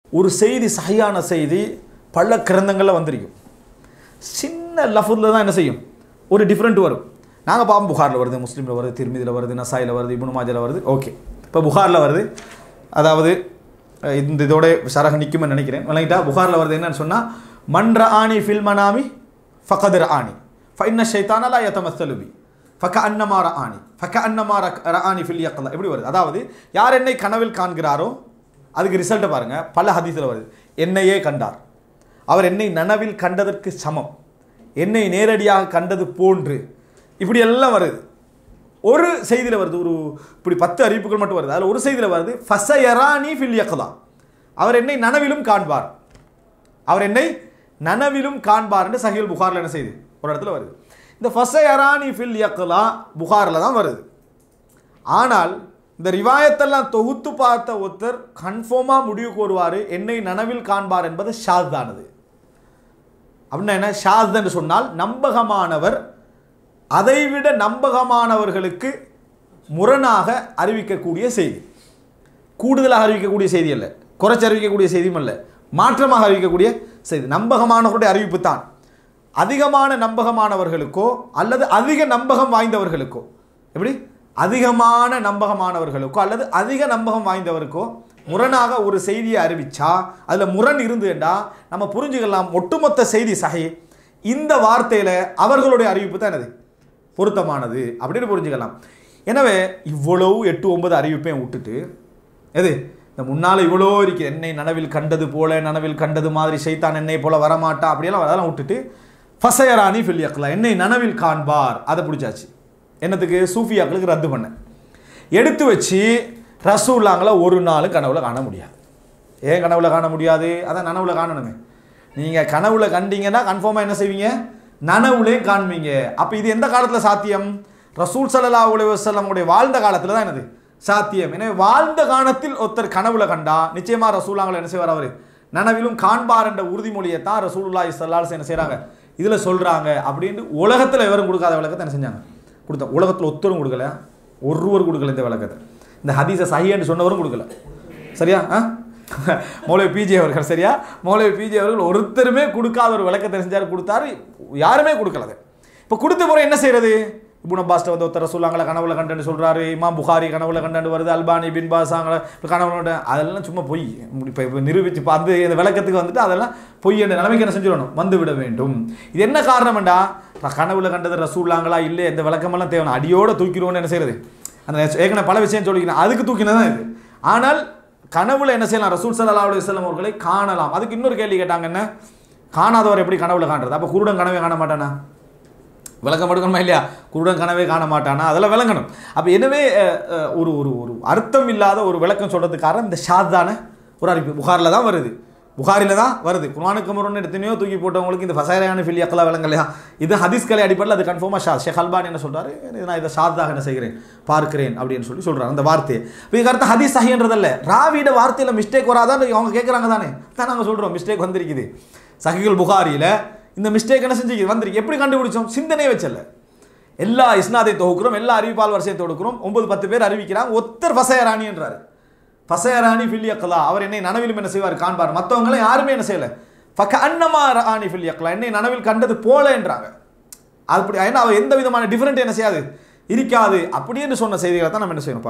ஒரு செய்தி சஹியான செய்தி பல கிரந்தங்களில் வந்திருக்கும் சின்ன லஃபுல்ல தான் என்ன செய்யும் ஒரு டிஃப்ரெண்ட் வரும் நாங்கள் பார்ப்போம் புகாரில் வருது முஸ்லீமில் வருது திருமதியில் வருது நசாயில் வருது இப்னு மாஜில் வருது ஓகே இப்போ புகாரில் வருது அதாவது அஹ், இந்த இதோட சரக நிற்கும்னு நினைக்கிறேன் விளங்கிட்டா புகாரில் வருது என்னன்னு சொன்னால் மன்ற ஆணி ஃபில் மனாமி ஃபகதர் ஆணி ஃபைன்ன ஷைத்தானலா யதமஸ்தலுபி ஃபக அன்னமார ஆணி ஃபக அன்னமார ஆணி ஃபில் யக்கலா எப்படி வருது அதாவது யார் என்னை கனவில் காண்கிறாரோ அதுக்கு ரிசல்ட்டை பாருங்கள் பல ஹதீஸில் வருது என்னையே கண்டார் அவர் என்னை நனவில் கண்டதற்கு சமம் என்னை நேரடியாக கண்டது போன்று இப்படி எல்லாம் வருது ஒரு செய்தியில் வருது ஒரு இப்படி பத்து அறிவிப்புகள் மட்டும் வருது அதில் ஒரு செய்தியில் வருது ஃபசயரானி ஃபில் யக்லா அவர் என்னை நனவிலும் காண்பார் அவர் என்னை நனவிலும் காண்பார் என்று சஹீல் புகாரில் என்ன செய்யுது ஒரு இடத்துல வருது இந்த ஃபசயரானி ஃபில் யக்லா புகாரில் தான் வருது ஆனால் இந்த ரிவாயத்தெல்லாம் தொகுத்து பார்த்த ஒருத்தர் கன்ஃபார்மாக முடிவுக்கு வருவார் என்னை நனவில் காண்பார் என்பது ஷாத்தானது அப்படின்னா என்ன ஷாத் என்று சொன்னால் நம்பகமானவர் அதைவிட நம்பகமானவர்களுக்கு முரணாக அறிவிக்கக்கூடிய செய்தி கூடுதலாக அறிவிக்கக்கூடிய செய்தி அல்ல குறைச்சி அறிவிக்கக்கூடிய செய்தியும் அல்ல மாற்றமாக அறிவிக்கக்கூடிய செய்தி நம்பகமானவர்களுடைய அறிவிப்பு தான் அதிகமான நம்பகமானவர்களுக்கோ அல்லது அதிக நம்பகம் வாய்ந்தவர்களுக்கோ எப்படி அதிகமான நம்பகமானவர்களுக்கோ அல்லது அதிக நம்பகம் வாய்ந்தவருக்கோ முரணாக ஒரு செய்தியை அறிவிச்சா அதில் முரண் இருந்துட்டா நம்ம புரிஞ்சுக்கலாம் ஒட்டுமொத்த செய்தி சகை இந்த வார்த்தையில் அவர்களுடைய அறிவிப்பு தான் என்னது பொருத்தமானது அப்படின்னு புரிஞ்சுக்கலாம் எனவே இவ்வளவு எட்டு ஒன்பது அறிவிப்பையும் விட்டுட்டு எது இந்த முன்னால் இவ்வளோ இருக்கு என்னை நனவில் கண்டது போல நனவில் கண்டது மாதிரி செய்தான் என்னை போல வரமாட்டா அப்படியெல்லாம் அதெல்லாம் விட்டுட்டு ஃபசயரானி ஃபில்யக்லா என்னை நனவில் காண்பார் அதை பிடிச்சாச்சு என்னத்துக்கு சூஃபியாக்களுக்கு ரத்து பண்ண எடுத்து வச்சு ரசூல்லாங்களை ஒரு நாள் கனவுல காண முடியாது ஏன் கனவுல காண முடியாது அதான் நனவுல காணணுமே நீங்கள் கனவுல கண்டீங்கன்னா கன்ஃபார்மாக என்ன செய்வீங்க நனவுலையும் காண்பீங்க அப்போ இது எந்த காலத்தில் சாத்தியம் ரசூல் சல்லா அலைஹி வஸல்லமுடைய வாழ்ந்த காலத்தில் தான் என்னது சாத்தியம் எனவே வாழ்ந்த காலத்தில் ஒருத்தர் கனவுல கண்டா நிச்சயமாக ரசூலாங்களை என்ன செய்வார் அவர் நனவிலும் காண்பார் என்ற உறுதிமொழியை தான் ரசூலுல்லாஹி ஸல்லல்லாஹு அலைஹி என்ன செய்கிறாங்க இதில் சொல்கிறாங்க அப்படின்னு உலகத்தில் எவரும் கொடுக்காத விளக்கத்தை என்ன செஞ்சாங்க கொடுத்த உலகத்தில் ஒருத்தரும் கொடுக்கல ஒருவர் கொடுக்கல இந்த விளக்கத்தை இந்த ஹதீஸை சஹின்னு சொன்னவரும் கொடுக்கல சரியா ஆ மௌலவி பிஜே அவர்கள் சரியா மௌலவி பிஜே அவர்கள் ஒருத்தருமே கொடுக்காத ஒரு விளக்கத்தை செஞ்சார் கொடுத்தாரு யாருமே கொடுக்கல அதை இப்போ கொடுத்த முறை என்ன செய்யறது இபுன் அப்பாஸ்ட்ட வந்து ஒருத்தர் சொல்லாங்களா கனவுல கண்டன்னு சொல்றாரு இமாம் புகாரி கனவுல கண்டன்னு வருது அல்பானி பின் பாசாங்கள இப்போ கனவுல கண்ட அதெல்லாம் சும்மா பொய் இப்போ இப்போ நிரூபித்து பார்த்து இந்த விளக்கத்துக்கு வந்துட்டு அதெல்லாம் பொய் என்ற நிலைமைக்கு என்ன செஞ்சிடணும் வந்து விட வேண்டும் இது என்ன காரணம்டா இப்ப கனவுல கண்டது ரசூல்லாங்களா இல்லை இந்த விளக்கமெல்லாம் தேவை அடியோட தூக்கிடுவோன்னு என்ன செய்யறது அந்த ஏற்கனவே பல விஷயம் சொல்லிக்கிறேன் அதுக்கு தூக்கினதான் இது ஆனால் கனவுல என்ன செய்யலாம் ரசூல் சல்லா அலுவலி வஸல்லம் அவர்களை காணலாம் அதுக்கு இன்னொரு கேள்வி கேட்டாங்க என்ன காணாதவர் எப்படி கனவுல காண்றது அப்போ குருடன் கனவே காண மாட்டானா விளக்கம் எடுக்கணுமா இல்லையா குருடன் கனவே காண மாட்டானா அதெல்லாம் விளங்கணும் அப்போ எனவே அஹ், அஹ், ஒரு ஒரு ஒரு அர்த்தம் இல்லாத ஒரு விளக்கம் சொல்றதுக்கு காரணம் இந்த ஷாத்தான ஒரு அறிவிப்பு புகாரில் தான் வருது புகாரில் தான் வருது குர்ஆனுக்கு முரண் எத்தனையோ தூக்கி போட்டவங்களுக்கு இந்த ஃபசைரான ஃபிலியக்கெல்லாம் விளங்கலையா இது ஹதீஸ் கலை அடிப்படையில் அது கன்ஃபார்மாக ஷா ஷேக் அல்பானி என்ன சொல்றாரு இது நான் இதை ஷாத்தாக என்ன செய்கிறேன் பார்க்கிறேன் அப்படின்னு சொல்லி சொல்றாரு அந்த வார்த்தையை இப்போ இதுக்கு அர்த்தம் ஹதீஸ் சஹின்றதல்ல ராவிட வார்த்தையில் மிஸ்டேக் வராதான்னு அவங்க கேட்குறாங்க தானே தான் நாங்கள் சொல்கிறோம் மிஸ்டேக் வந்திருக்குது சஹிகுல் புகாரியில் இந்த மிஸ்டேக் என்ன செஞ்சுக்குது வந்திருக்கு எப்படி கண்டுபிடிச்சோம் சிந்தனையே வச்சல எல்லா இஸ்னாதை தொகுக்கிறோம் எல்லா அறிவிப்பால் வரிசையை தொடுக்கிறோம் ஒன்பது பத்து பேர் அறிவிக்கிறாங்க ஒத்தர் ஃபசையராணின்றாரு ஃபசையராணி ஃபில்யக்கலா அவர் என்னை நனவிலும் என்ன செய்வார் காண்பார் மற்றவங்களை யாருமே என்ன செய்யலை ஃபக்க அன்னமா ராணி ஃபில்யக்கலா என்னை நனவில் கண்டது போல என்றாங்க அப்படி ஏன்னா அவர் எந்த விதமான டிஃபரெண்ட் என்ன செய்யாது இருக்காது அப்படின்னு சொன்ன செய்திகளை தான் நம்ம என்ன செய்யணும்